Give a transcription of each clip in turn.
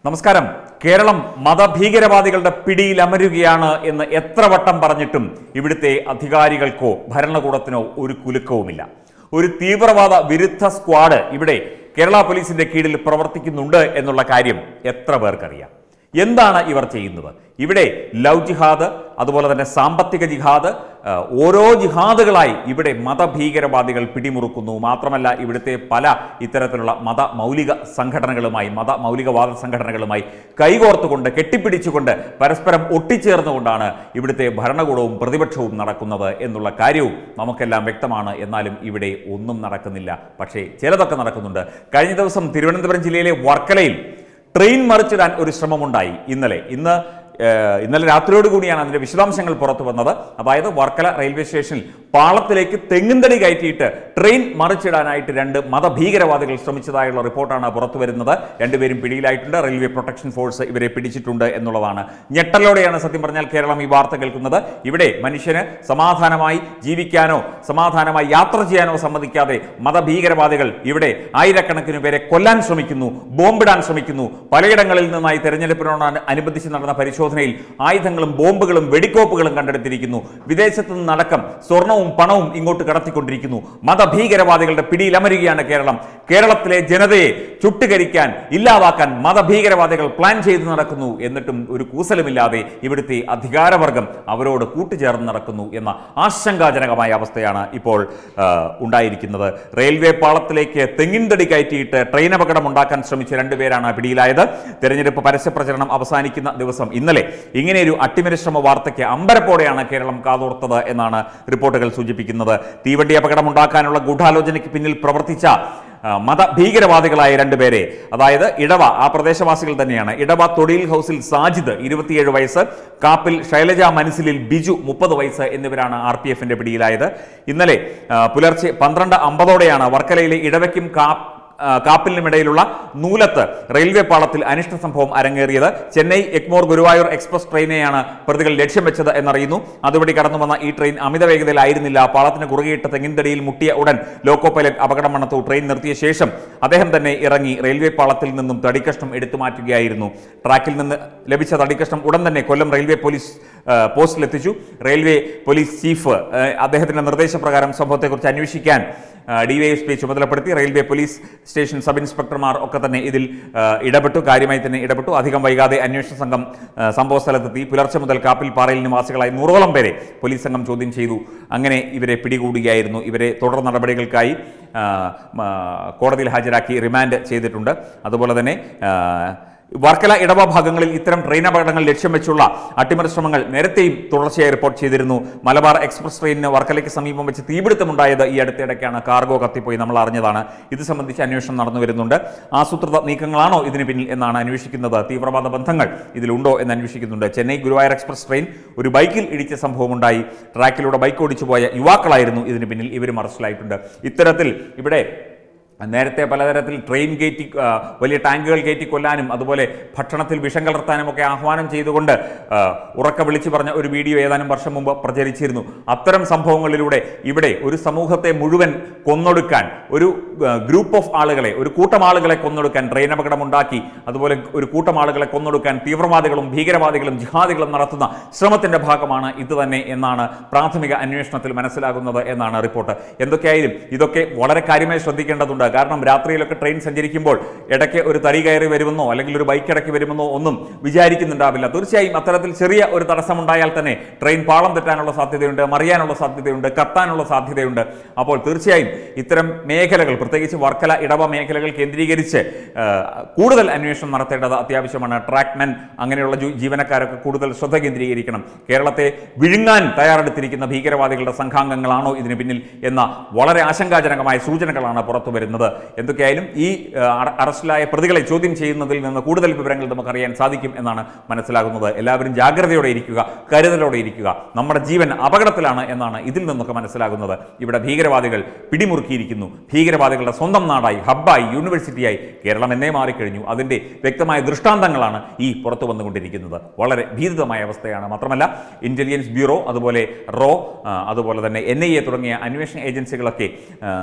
നമസ്കാരം കേരളം മതഭീകരവാദികളുടെ പിടിയിൽ അമരുകയാണ് എന്ന് എത്ര വട്ടം പറഞ്ഞിട്ടും ഇവിടുത്തെ അധികാരികൾക്കോ ഭരണകൂടത്തിനോ ഒരു കുലുക്കവുമില്ല ഒരു തീവ്രവാദ വിരുദ്ധ സ്ക്വാഡ് ഇവിടെ കേരള പോലീസിന്റെ കീഴിൽ പ്രവർത്തിക്കുന്നുണ്ട് എന്നുള്ള കാര്യം എത്ര പേർക്കറിയാം എന്താണ് ഇവർ ചെയ്യുന്നത് ഇവിടെ ലവ് ജിഹാദ് അതുപോലെ തന്നെ സാമ്പത്തിക ജിഹാദ് ആ, ഓരോ ജിഹാദുകളായി ഇവിടെ മതഭീകരവാദികൾ പിടിമുറുക്കുന്നു മാത്രമല്ല ഇവിടുത്തെ പല ഇത്തരത്തിലുള്ള മത മൗലിക സംഘടനകളുമായി മത മൗലികവാദ സംഘടനകളുമായി കൈകോർത്തുകൊണ്ട് കെട്ടിപ്പിടിച്ചുകൊണ്ട് പരസ്പരം ഒട്ടിച്ചേർന്നുകൊണ്ടാണ് ഇവിടുത്തെ ഭരണകൂടവും പ്രതിപക്ഷവും നടക്കുന്നത് എന്നുള്ള കാര്യവും നമുക്കെല്ലാം വ്യക്തമാണ് എന്നാലും ഇവിടെ ഒന്നും നടക്കുന്നില്ല പക്ഷേ ചിലതൊക്കെ നടക്കുന്നുണ്ട് കഴിഞ്ഞ ദിവസം തിരുവനന്തപുരം ജില്ലയിലെ വർക്കലയിൽ ട്രെയിൻ മറിച്ചിടാൻ ഒരു ശ്രമമുണ്ടായി ഇന്നലെ ഇന്ന് ഏഹ്, ഇന്നലെ രാത്രിയോട് കൂടിയാണ് അതിന്റെ വിശദാംശങ്ങൾ പുറത്തു വന്നത് അതായത് വർക്കല റെയിൽവേ സ്റ്റേഷനിൽ പാളത്തിലേക്ക് തെങ്ങിന്തടി കയറ്റിയിട്ട് ട്രെയിൻ മറിച്ചിടാനായിട്ട് രണ്ട് മതഭീകരവാദികൾ ശ്രമിച്ചതായുള്ള റിപ്പോർട്ടാണ് പുറത്തു വരുന്നത് രണ്ടുപേരും പിടിയിലായിട്ടുണ്ട് റെയിൽവേ പ്രൊട്ടക്ഷൻ ഫോഴ്സ് ഇവരെ പിടിച്ചിട്ടുണ്ട് എന്നുള്ളതാണ് ഞെട്ടലോടെയാണ് സത്യം പറഞ്ഞാൽ കേരളം ഈ വാർത്ത കേൾക്കുന്നത് ഇവിടെ മനുഷ്യന് സമാധാനമായി ജീവിക്കാനോ സമാധാനമായി യാത്ര ചെയ്യാനോ സമ്മതിക്കാതെ മതഭീകരവാദികൾ ഇവിടെ ആയിരക്കണക്കിന് പേരെ കൊല്ലാൻ ശ്രമിക്കുന്നു ബോംബിടാൻ ശ്രമിക്കുന്നു പലയിടങ്ങളിൽ നിന്നായി തെരഞ്ഞെടുപ്പിനോട് അനുബന്ധിച്ച് നടന്ന പരിശോധനയിൽ ആയുധങ്ങളും ബോംബുകളും വെടിക്കോപ്പുകളും കണ്ടെടുത്തിരിക്കുന്നു വിദേശത്ത് നിന്നടക്കം സ്വർണവും പണവും ഇങ്ങോട്ട് കടത്തിക്കൊണ്ടിരിക്കുന്നു മതഭീകരവാദികളുടെ പിടിയിലമരുകയാണ് കേരളം കേരളത്തിലെ ജനതയെ ചുട്ടുകരിക്കാൻ ഇല്ലാതാക്കാൻ മതഭീകരവാദികൾ പ്ലാൻ ചെയ്തു നടക്കുന്നു എന്നിട്ടും ഒരു കൂസലുമില്ലാതെ ഇവിടുത്തെ അധികാരവർഗം അവരോട് കൂട്ടുചേർന്ന് നടക്കുന്നു എന്ന ആശങ്കാജനകമായ അവസ്ഥയാണ് ഇപ്പോൾ ആ, ഉണ്ടായിരിക്കുന്നത് റെയിൽവേ പാളത്തിലേക്ക് തെങ്ങിൻതടി കയറ്റിയിട്ട് ട്രെയിൻ അപകടം ഉണ്ടാക്കാൻ ശ്രമിച്ച രണ്ടുപേരാണ് പിടിയിലായത് തെരഞ്ഞെടുപ്പ് പരസ്യപ്രചരണം അവസാനിക്കുന്ന ദിവസം ഇന്നലെ ഇങ്ങനെയൊരു അട്ടിമരിശ്രമ വാർത്തയ്ക്ക് അമ്പരപ്പോടെയാണ് കേരളം കാതോർത്തത് എന്നാണ് റിപ്പോർട്ടുകൾ സൂചിപ്പിക്കുന്നത് തീവണ്ടി അപകടം ഉണ്ടാക്കാനുള്ള ഗൂഢാലോചനയ്ക്ക് പിന്നിൽ പ്രവർത്തിച്ച ആ, മതഭീകരവാദികളായ രണ്ടുപേരെ അതായത് ഇടവ ആ പ്രദേശവാസികൾ തന്നെയാണ് ഇടവ തൊടിയിൽ ഹൗസിൽ സാജിദ് ഇരുപത്തിയേഴ് വയസ്സ് കാപ്പിൽ ശൈലജ മനസ്സിലിൽ ബിജു മുപ്പത് വയസ്സ് എന്നിവരാണ് ആർ പി എഫിന്റെ പിടിയിലായത് ഇന്നലെ ആ, പുലർച്ചെ പന്ത്രണ്ട് അമ്പതോടെയാണ് വർക്കലയിലെ ഇടവയ്ക്കും കാപ്പ് ആ, കാപ്പിലിനുമിടയിലുള്ള നൂലത്ത് റെയിൽവേ പാളത്തിൽ അനിഷ്ട സംഭവം അരങ്ങേറിയത് ചെന്നൈ എഗ്മോർ ഗുരുവായൂർ എക്സ്പ്രസ് ട്രെയിനെയാണ് പ്രതികൾ ലക്ഷ്യം വെച്ചത് എന്നറിയുന്നു അതുവഴി കടന്നു വന്ന ഈ ട്രെയിൻ അമിത വേഗതയിലായിരുന്നില്ല പാളത്തിന് കുറുകെയിട്ട തെങ്ങിൻതടിയിൽ മുട്ടിയ ഉടൻ ലോക്കോ പൈലറ്റ് അപകടം മണത്തു ട്രെയിൻ നിർത്തിയ ശേഷം അദ്ദേഹം തന്നെ ഇറങ്ങി റെയിൽവേ പാളത്തിൽ നിന്നും തടിക്കഷ്ണം എടുത്തു മാറ്റുകയായിരുന്നു ട്രാക്കിൽ നിന്ന് ലഭിച്ച തടിക്കഷ്ണം ഉടൻ തന്നെ കൊല്ലം റെയിൽവേ പോലീസ് ആ, പോസ്റ്റിലെത്തിച്ചു റെയിൽവേ പോലീസ് ചീഫ് ആ, അദ്ദേഹത്തിന്റെ നിർദ്ദേശപ്രകാരം സംഭവത്തെക്കുറിച്ച് അന്വേഷിക്കാൻ ഡിവൈഎസ്പി ചുമതലപ്പെടുത്തി റെയിൽവേ പോലീസ് സ്റ്റേഷൻ സബ് ഇൻസ്പെക്ടർമാർ ഒക്കെ തന്നെ ഇതിൽ ആ, ഇടപെട്ടു കാര്യമായി തന്നെ ഇടപെട്ടു അധികം വൈകാതെ അന്വേഷണ സംഘം ആ, സംഭവ സ്ഥലത്തെത്തി പുലർച്ചെ മുതൽ കാപ്പിൽ പാറയിൽ നിവാസികളായി നൂറോളം പേരെ പോലീസ് സംഘം ചോദ്യം ചെയ്തു അങ്ങനെ ഇവരെ പിടികൂടുകയായിരുന്നു ഇവരെ തുടർ നടപടികൾക്കായി ആ, ആ, കോടതിയിൽ ഹാജരാക്കി റിമാൻഡ് ചെയ്തിട്ടുണ്ട് അതുപോലെ തന്നെ ആ, വർക്കല ഇടവ ഭാഗങ്ങളിൽ ഇത്തരം ട്രെയിൻ അപകടങ്ങൾ ലക്ഷ്യം വെച്ചുള്ള അട്ടിമറി ശ്രമങ്ങൾ നേരത്തെയും തുടർച്ചയായി റിപ്പോർട്ട് ചെയ്തിരുന്നു മലബാർ എക്സ്പ്രസ് ട്രെയിനിന് വർക്കലയ്ക്ക് സമീപം വെച്ച് തീപിടുത്തമുണ്ടായത് ഈ അടുത്തിടയ്ക്കാണ് കാർഗോ കത്തിപ്പോയി നമ്മൾ അറിഞ്ഞതാണ് ഇത് സംബന്ധിച്ച് അന്വേഷണം നടന്നു വരുന്നുണ്ട് ആസൂത്രിത നീക്കങ്ങളാണോ ഇതിന് പിന്നിൽ എന്നാണ് അന്വേഷിക്കുന്നത് തീവ്രവാദ ബന്ധങ്ങൾ ഇതിലുണ്ടോ എന്ന് അന്വേഷിക്കുന്നുണ്ട് ചെന്നൈ ഗുരുവായൂർ എക്സ്പ്രസ് ട്രെയിൻ ഒരു ബൈക്കിൽ ഇടിച്ച സംഭവമുണ്ടായി ട്രാക്കിലൂടെ ബൈക്ക് ഓടിച്ചു പോയ യുവാക്കളായിരുന്നു ഇതിന് പിന്നിൽ ഇവരും അറസ്റ്റിലായിട്ടുണ്ട് ഇത്തരത്തിൽ ഇവിടെ നേരത്തെ പലതരത്തിൽ ട്രെയിൻ കയറ്റി ആ, വലിയ ടാങ്കുകൾ കയറ്റി കൊല്ലാനും അതുപോലെ ഭക്ഷണത്തിൽ വിഷം കലർത്താനും ഒക്കെ ആഹ്വാനം ചെയ്തുകൊണ്ട് ആ, ഉറക്ക വിളിച്ചു പറഞ്ഞ ഒരു വീഡിയോ ഏതാനും വർഷം മുമ്പ് പ്രചരിച്ചിരുന്നു അത്തരം സംഭവങ്ങളിലൂടെ ഇവിടെ ഒരു സമൂഹത്തെ മുഴുവൻ കൊന്നൊടുക്കാൻ ഒരു ഗ്രൂപ്പ് ഓഫ് ആളുകളെ ഒരു കൂട്ടം ആളുകളെ കൊന്നൊടുക്കാൻ ട്രെയിൻ അപകടം ഉണ്ടാക്കി അതുപോലെ ഒരു കൂട്ടം ആളുകളെ കൊന്നൊടുക്കാൻ തീവ്രവാദികളും ഭീകരവാദികളും ജിഹാദികളും നടത്തുന്ന ശ്രമത്തിന്റെ ഭാഗമാണ് ഇത് തന്നെ എന്നാണ് പ്രാഥമിക അന്വേഷണത്തിൽ മനസ്സിലാകുന്നത് എന്നാണ് റിപ്പോർട്ട് എന്തൊക്കെയായാലും ഇതൊക്കെ വളരെ കാര്യമായി ശ്രദ്ധിക്കേണ്ടതുണ്ട് കാരണം രാത്രിയിലൊക്കെ ട്രെയിൻ സഞ്ചരിക്കുമ്പോൾ ഇടയ്ക്ക് ഒരു തടി കയറി വരുമെന്നോ അല്ലെങ്കിൽ ഒരു ബൈക്ക് ഇടയ്ക്ക് വരുമെന്നോ ഒന്നും വിചാരിക്കുന്നുണ്ടാവില്ല തീർച്ചയായും അത്തരത്തിൽ ചെറിയ ഒരു തടസ്സമുണ്ടായാൽ തന്നെ ട്രെയിൻ പാളം തെറ്റാനുള്ള സാധ്യതയുണ്ട് മറിയാനുള്ള സാധ്യതയുണ്ട് കത്താനുള്ള സാധ്യതയുണ്ട് അപ്പോൾ തീർച്ചയായും ഇത്തരം മേഖലകൾ പ്രത്യേകിച്ച് വർക്കല ഇടവ മേഖലകൾ കേന്ദ്രീകരിച്ച് ആ, കൂടുതൽ അന്വേഷണം നടത്തേണ്ടത് അത്യാവശ്യമാണ് ട്രാക്ക്മെൻ അങ്ങനെയുള്ള ജു- ജീവനക്കാരൊക്കെ കൂടുതൽ ശ്രദ്ധ കേന്ദ്രീകരിക്കണം കേരളത്തെ വിഴുങ്ങാൻ തയ്യാറെടുത്തിരിക്കുന്ന ഭീകരവാദികളുടെ സംഘാംഗങ്ങളാണോ ഇതിന് പിന്നിൽ എന്ന വളരെ ആശങ്കാജനകമായ സൂചനകളാണ് പുറത്തു വരുന്നത് എന്തൊക്കെയായാലും ഈ ആ, അറ- അറസ്റ്റിലായ പ്രതികളെ ചോദ്യം ചെയ്യുന്നതിൽ നിന്ന് കൂടുതൽ വിവരങ്ങൾ നമുക്കറിയാൻ സാധിക്കും എന്നാണ് മനസ്സിലാകുന്നത് എല്ലാവരും ജാഗ്രതയോടെ ഇരിക്കുക കരുതലോടെ ഇരിക്കുക നമ്മുടെ ജീവൻ അപകടത്തിലാണ് എന്നാണ് ഇതിൽ നിന്നൊക്കെ മനസ്സിലാകുന്നത് ഇവിടെ ഭീകരവാദികൾ പിടിമുറുക്കിയിരിക്കുന്നു ഭീകരവാദികളുടെ സ്വന്തം നാടായി ഹബ്ബായി യൂണിവേഴ്സിറ്റിയായി കേരളം എന്നേ മാറിക്കഴിഞ്ഞു അതിൻ്റെ വ്യക്തമായ ദൃഷ്ടാന്തങ്ങളാണ് ഈ പുറത്തു വന്നുകൊണ്ടിരിക്കുന്നത് വളരെ ഭീതിതമായ അവസ്ഥയാണ് മാത്രമല്ല ഇന്റലിജൻസ് ബ്യൂറോ അതുപോലെ റോ ആ, അതുപോലെ തന്നെ എൻ ഐ എ തുടങ്ങിയ അന്വേഷണ ഏജൻസികളൊക്കെ ആ,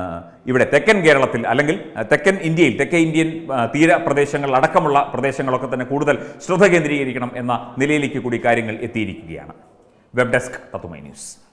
ഇവിടെ തെക്കൻ കേരളത്തിൽ അല്ലെങ്കിൽ ആ, തെക്കൻ ഇന്ത്യയിൽ തെക്കേ ഇന്ത്യൻ ആ, തീരപ്രദേശങ്ങൾ അടക്കമുള്ള പ്രദേശങ്ങളൊക്കെ തന്നെ കൂടുതൽ ശ്രദ്ധ കേന്ദ്രീകരിക്കണം എന്ന നിലയിലേക്ക് കൂടി കാര്യങ്ങൾ എത്തിയിരിക്കുകയാണ് വെബ് ഡെസ്ക് തത്തുമൈ ന്യൂസ്